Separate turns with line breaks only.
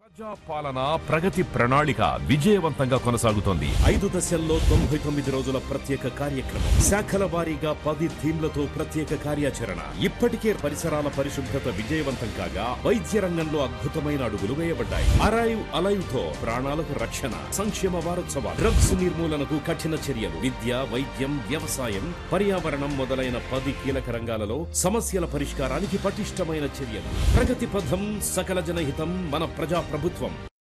ప్రజా పాలన ప్రగతి ప్రణాళిక విజయవంతంగా కొనసాగుతోంది
ఐదు దశల్లో తొంభై తొమ్మిది రోజుల ప్రత్యేక కార్యక్రమం శాఖల వారీగా పది థీమ్లతో ప్రత్యేక కార్యాచరణ ఇప్పటికే పరిసరాల పరిశుభ్రత విజయవంతం కాగా వైద్య రంగంలో అద్భుతమైన అడుగులు వేయబడ్డాయి అరైవ్ అలైవ్ తో ప్రాణాలకు రక్షణ సంక్షేమ వారోత్సవాలు డ్రగ్స్ నిర్మూలనకు కఠిన చర్యలు విద్య వైద్యం వ్యవసాయం పర్యావరణం మొదలైన పది కీలక రంగాలలో సమస్యల పరిష్కారానికి పటిష్టమైన చర్యలు ప్రగతి పథం సకల జనహితం మన ప్రజా ప్రభుత్వం